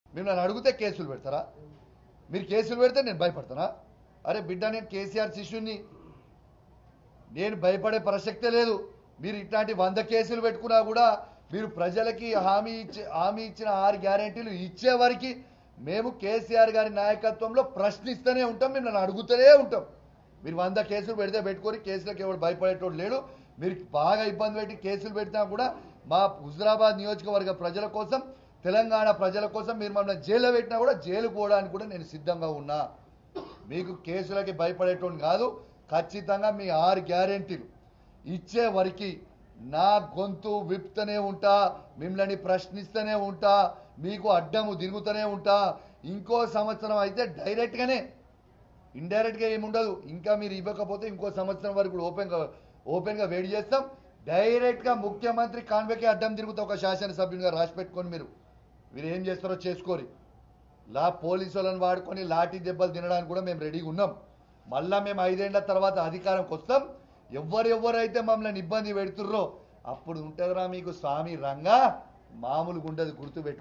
మీరు నన్ను అడిగితే కేసులు పెడతారా మీరు కేసులు పెడితే నేను భయపడతానా అరే బిడ్డ నేను కేసీఆర్ శిష్యుని నేను భయపడే ప్రసక్తే లేదు మీరు ఇట్లాంటి వంద కేసులు పెట్టుకున్నా కూడా మీరు ప్రజలకి హామీ ఇచ్చే హామీ ఇచ్చిన ఆరు గ్యారెంటీలు ఇచ్చే వరకు మేము కేసీఆర్ గారి నాయకత్వంలో ప్రశ్నిస్తూనే ఉంటాం మేము నన్ను అడుగుతూనే ఉంటాం మీరు వంద కేసులు పెడితే పెట్టుకొని కేసులకు ఎవడు భయపడేటోడు లేడు మీరు బాగా ఇబ్బంది పెట్టి కేసులు పెట్టినా కూడా మా హుజరాబాద్ నియోజకవర్గ ప్రజల కోసం తెలంగాణ ప్రజల కోసం మీరు మమ్మల్ని జైల్లో పెట్టినా కూడా జైలు పోవడానికి కూడా నేను సిద్ధంగా ఉన్నా మీకు కేసులకి భయపడేటోని కాదు ఖచ్చితంగా మీ ఆరు గ్యారెంటీలు ఇచ్చే వరకు నా గొంతు విప్తూనే ఉంటా మిమ్మల్ని ప్రశ్నిస్తూనే ఉంటా మీకు అడ్డము తిరుగుతూనే ఉంటా ఇంకో సంవత్సరం అయితే డైరెక్ట్గానే ఇండైరెక్ట్గా ఏముండదు ఇంకా మీరు ఇవ్వకపోతే ఇంకో సంవత్సరం వరకు కూడా ఓపెన్గా ఓపెన్గా వెయిట్ చేస్తాం డైరెక్ట్గా ముఖ్యమంత్రి కాన్వేకి అడ్డం తిరుగుతా ఒక శాసనసభ్యునిగా రాసి పెట్టుకొని మీరు మీరు ఏం చేస్తారో చేసుకోరి లా పోలీసు వాళ్ళని వాడుకొని లాఠీ దెబ్బలు తినడానికి కూడా మేము రెడీగా ఉన్నాం మళ్ళా మేము ఐదేళ్ల తర్వాత అధికారంకి వస్తాం ఎవరెవరైతే మమ్మల్ని ఇబ్బంది పెడుతుర్రో అప్పుడు ఉంటుందిరా మీకు స్వామి రంగా మామూలుగా ఉండదు గుర్తుపెట్టు